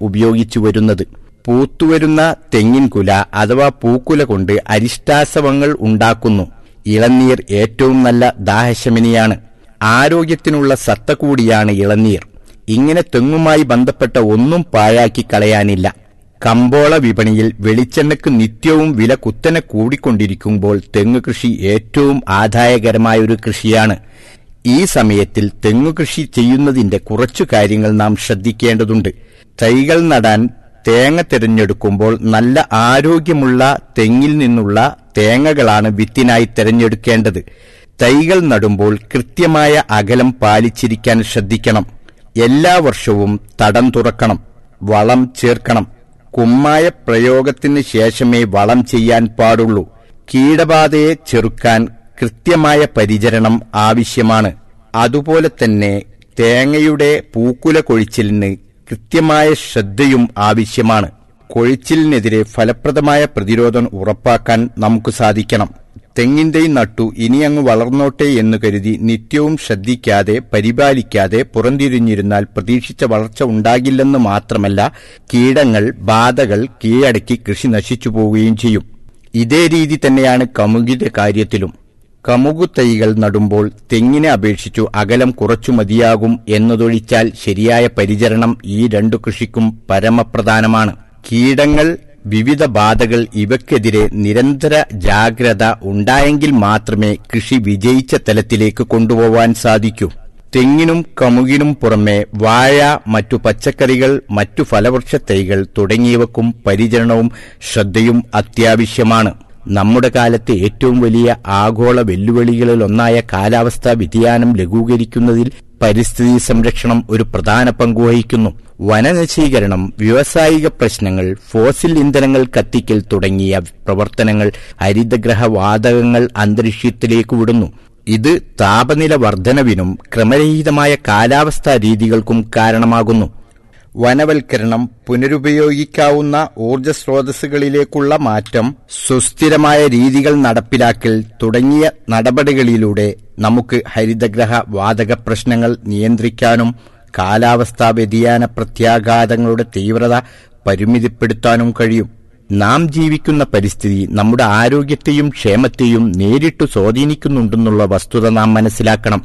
ഉപയോഗിച്ചു വരുന്നത് പൂത്തുവരുന്ന തെങ്ങിൻ കുല അഥവാ പൂക്കുല കൊണ്ട് അരിഷ്ടാസവങ്ങൾ ഉണ്ടാക്കുന്നു ഇളനീർ ഏറ്റവും നല്ല ദാഹശമനിയാണ് ആരോഗ്യത്തിനുള്ള സത്ത കൂടിയാണ് ഇളനീർ ഇങ്ങനെ തെങ്ങുമായി ബന്ധപ്പെട്ട ഒന്നും പാഴാക്കി കളയാനില്ല കമ്പോള വിപണിയിൽ വെളിച്ചെണ്ണയ്ക്ക് നിത്യവും വില കുത്തനെ കൂടിക്കൊണ്ടിരിക്കുമ്പോൾ തെങ്ങ് കൃഷി ഏറ്റവും ആദായകരമായ ഒരു കൃഷിയാണ് ഈ സമയത്തിൽ തെങ്ങു കൃഷി ചെയ്യുന്നതിന്റെ കുറച്ചു കാര്യങ്ങൾ നാം ശ്രദ്ധിക്കേണ്ടതുണ്ട് തൈകൾ നടാൻ തേങ്ങ തിരഞ്ഞെടുക്കുമ്പോൾ നല്ല ആരോഗ്യമുള്ള തെങ്ങിൽ നിന്നുള്ള തേങ്ങകളാണ് വിത്തിനായി തിരഞ്ഞെടുക്കേണ്ടത് തൈകൾ നടുമ്പോൾ കൃത്യമായ അകലം പാലിച്ചിരിക്കാൻ ശ്രദ്ധിക്കണം എല്ലാ വർഷവും തടം തുറക്കണം വളം ചേർക്കണം കുമ്മായ പ്രയോഗത്തിന് ശേഷമേ വളം ചെയ്യാൻ പാടുള്ളൂ കീടബാധയെ ചെറുക്കാൻ കൃത്യമായ പരിചരണം ആവശ്യമാണ് അതുപോലെ തന്നെ തേങ്ങയുടെ പൂക്കുല കൊഴിച്ചിലിന് കൃത്യമായ ശ്രദ്ധയും ആവശ്യമാണ് കൊഴിച്ചിലിനെതിരെ ഫലപ്രദമായ പ്രതിരോധം ഉറപ്പാക്കാൻ നമുക്ക് സാധിക്കണം തെങ്ങിന്റെ നട്ടു ഇനി അങ്ങ് വളർന്നോട്ടെ എന്ന് കരുതി നിത്യവും ശ്രദ്ധിക്കാതെ പരിപാലിക്കാതെ പുറംതിരിഞ്ഞിരുന്നാൽ പ്രതീക്ഷിച്ച വളർച്ച ഉണ്ടാകില്ലെന്ന് മാത്രമല്ല കീടങ്ങൾ ബാധകൾ കീഴടക്കി കൃഷി നശിച്ചു പോവുകയും ചെയ്യും ഇതേ രീതി തന്നെയാണ് കമുകിന്റെ കാര്യത്തിലും കമുകു തൈകൾ നടുമ്പോൾ തെങ്ങിനെ അപേക്ഷിച്ചു അകലം കുറച്ചു മതിയാകും എന്നതൊഴിച്ചാൽ ശരിയായ പരിചരണം ഈ രണ്ടു കൃഷിക്കും പരമപ്രധാനമാണ് കീടങ്ങൾ വിവിധ ബാധകൾ ഇവയ്ക്കെതിരെ നിരന്തര ജാഗ്രത ഉണ്ടായെങ്കിൽ മാത്രമേ കൃഷി വിജയിച്ച തലത്തിലേക്ക് കൊണ്ടുപോവാൻ സാധിക്കൂ തെങ്ങിനും കമുകിനും പുറമെ വാഴ മറ്റു പച്ചക്കറികൾ മറ്റു ഫലവൃക്ഷ തൈകൾ തുടങ്ങിയവക്കും പരിചരണവും ശ്രദ്ധയും അത്യാവശ്യമാണ് നമ്മുടെ കാലത്തെ ഏറ്റവും വലിയ ആഗോള വെല്ലുവിളികളിലൊന്നായ കാലാവസ്ഥാ വ്യതിയാനം ലഘൂകരിക്കുന്നതിൽ പരിസ്ഥിതി സംരക്ഷണം ഒരു പ്രധാന പങ്കുവഹിക്കുന്നു വനനശീകരണം വ്യാവസായിക പ്രശ്നങ്ങൾ ഫോസിൽ ഇന്ധനങ്ങൾ കത്തിക്കൽ തുടങ്ങിയ പ്രവർത്തനങ്ങൾ ഹരിതഗ്രഹ വാതകങ്ങൾ അന്തരീക്ഷത്തിലേക്ക് വിടുന്നു ഇത് താപനില വർധനവിനും ക്രമരഹിതമായ കാലാവസ്ഥാ രീതികൾക്കും കാരണമാകുന്നു വനവൽക്കരണം പുനരുപയോഗിക്കാവുന്ന ഊർജ സ്രോതസ്സുകളിലേക്കുള്ള മാറ്റം സുസ്ഥിരമായ രീതികൾ നടപ്പിലാക്കൽ തുടങ്ങിയ നടപടികളിലൂടെ നമുക്ക് ഹരിതഗ്രഹ വാതക പ്രശ്നങ്ങൾ നിയന്ത്രിക്കാനും കാലാവസ്ഥാ വ്യതിയാന പ്രത്യാഘാതങ്ങളുടെ തീവ്രത പരിമിതിപ്പെടുത്താനും കഴിയും നാം ജീവിക്കുന്ന പരിസ്ഥിതി നമ്മുടെ ആരോഗ്യത്തെയും ക്ഷേമത്തെയും നേരിട്ടു സ്വാധീനിക്കുന്നുണ്ടെന്നുള്ള വസ്തുത നാം മനസ്സിലാക്കണം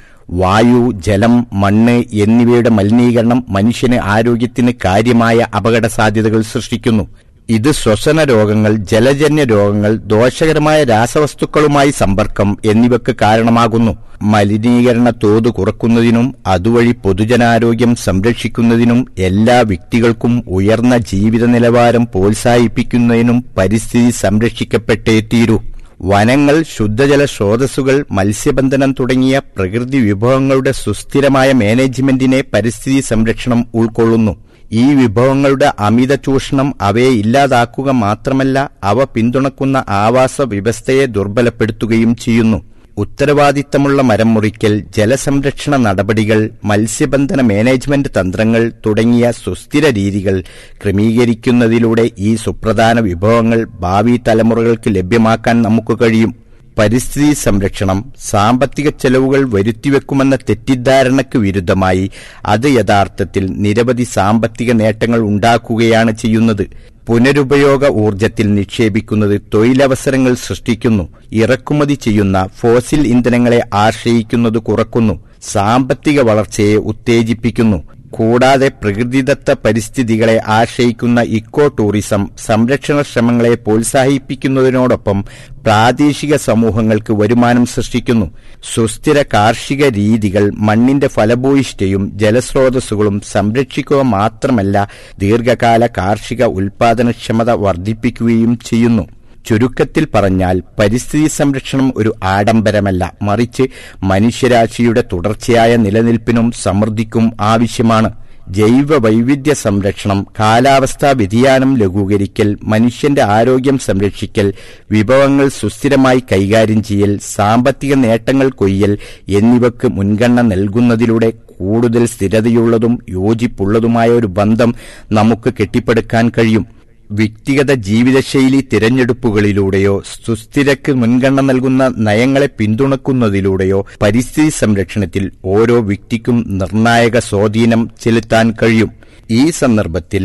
വായു ജലം മണ്ണ് എന്നിവയുടെ മലിനീകരണം മനുഷ്യന് ആരോഗ്യത്തിന് കാര്യമായ അപകട സാധ്യതകൾ സൃഷ്ടിക്കുന്നു ഇത് ശ്വസന രോഗങ്ങൾ ജലജന്യ രോഗങ്ങൾ ദോഷകരമായ രാസവസ്തുക്കളുമായി സമ്പർക്കം എന്നിവയ്ക്ക് കാരണമാകുന്നു മലിനീകരണ തോത് കുറക്കുന്നതിനും അതുവഴി പൊതുജനാരോഗ്യം സംരക്ഷിക്കുന്നതിനും എല്ലാ വ്യക്തികൾക്കും ഉയർന്ന ജീവിത നിലവാരം പ്രോത്സാഹിപ്പിക്കുന്നതിനും പരിസ്ഥിതി സംരക്ഷിക്കപ്പെട്ടേ തീരൂ വനങ്ങൾ ശുദ്ധജല സ്രോതസ്സുകൾ മത്സ്യബന്ധനം തുടങ്ങിയ പ്രകൃതി വിഭവങ്ങളുടെ സുസ്ഥിരമായ മാനേജ്മെന്റിനെ പരിസ്ഥിതി സംരക്ഷണം ഉൾക്കൊള്ളുന്നു ഈ വിഭവങ്ങളുടെ അമിത ചൂഷണം അവയെ ഇല്ലാതാക്കുക മാത്രമല്ല അവ പിന്തുണക്കുന്ന ആവാസ വ്യവസ്ഥയെ ദുർബലപ്പെടുത്തുകയും ചെയ്യുന്നു ഉത്തരവാദിത്തമുള്ള മരം മുറിക്കൽ ജലസംരക്ഷണ നടപടികൾ മത്സ്യബന്ധന മാനേജ്മെന്റ് തന്ത്രങ്ങൾ തുടങ്ങിയ സുസ്ഥിര രീതികൾ ക്രമീകരിക്കുന്നതിലൂടെ ഈ സുപ്രധാന വിഭവങ്ങൾ ഭാവി തലമുറകൾക്ക് ലഭ്യമാക്കാൻ നമുക്ക് കഴിയും പരിസ്ഥിതി സംരക്ഷണം സാമ്പത്തിക ചെലവുകൾ വരുത്തിവെക്കുമെന്ന തെറ്റിദ്ധാരണയ്ക്ക് വിരുദ്ധമായി അത് യഥാർത്ഥത്തിൽ നിരവധി സാമ്പത്തിക നേട്ടങ്ങൾ ഉണ്ടാക്കുകയാണ് ചെയ്യുന്നത് പുനരുപയോഗ ഊർജത്തിൽ നിക്ഷേപിക്കുന്നത് തൊഴിലവസരങ്ങൾ സൃഷ്ടിക്കുന്നു ഇറക്കുമതി ചെയ്യുന്ന ഫോസിൽ ഇന്ധനങ്ങളെ ആശ്രയിക്കുന്നത് കുറക്കുന്നു സാമ്പത്തിക വളർച്ചയെ ഉത്തേജിപ്പിക്കുന്നു കൂടാതെ പ്രകൃതിദത്ത പരിസ്ഥിതികളെ ആശ്രയിക്കുന്ന ഇക്കോ ടൂറിസം സംരക്ഷണ ശ്രമങ്ങളെ പ്രോത്സാഹിപ്പിക്കുന്നതിനോടൊപ്പം പ്രാദേശിക സമൂഹങ്ങൾക്ക് വരുമാനം സൃഷ്ടിക്കുന്നു സുസ്ഥിര കാർഷിക രീതികൾ മണ്ണിന്റെ ഫലഭൂയിഷ്ഠയും ജലസ്രോതസ്സുകളും സംരക്ഷിക്കുക മാത്രമല്ല ദീർഘകാല കാർഷിക ഉൽപാദനക്ഷമത വർദ്ധിപ്പിക്കുകയും ചെയ്യുന്നു ചുരുക്കത്തിൽ പറഞ്ഞാൽ പരിസ്ഥിതി സംരക്ഷണം ഒരു ആഡംബരമല്ല മറിച്ച് മനുഷ്യരാശിയുടെ തുടർച്ചയായ നിലനിൽപ്പിനും സമൃദ്ധിക്കും ആവശ്യമാണ് ജൈവ വൈവിധ്യ സംരക്ഷണം കാലാവസ്ഥാ വ്യതിയാനം ലഘൂകരിക്കൽ മനുഷ്യന്റെ ആരോഗ്യം സംരക്ഷിക്കൽ വിഭവങ്ങൾ സുസ്ഥിരമായി കൈകാര്യം ചെയ്യൽ സാമ്പത്തിക നേട്ടങ്ങൾ കൊയ്യൽ എന്നിവയ്ക്ക് മുൻഗണന നൽകുന്നതിലൂടെ കൂടുതൽ സ്ഥിരതയുള്ളതും യോജിപ്പുള്ളതുമായ ഒരു ബന്ധം നമുക്ക് കെട്ടിപ്പടുക്കാൻ കഴിയും വ്യക്തിഗത ജീവിതശൈലി തിരഞ്ഞെടുപ്പുകളിലൂടെയോ സുസ്ഥിരക്ക് മുൻഗണന നൽകുന്ന നയങ്ങളെ പിന്തുണക്കുന്നതിലൂടെയോ പരിസ്ഥിതി സംരക്ഷണത്തിൽ ഓരോ വ്യക്തിക്കും നിർണായക സ്വാധീനം ചെലുത്താൻ കഴിയും ഈ സന്ദർഭത്തിൽ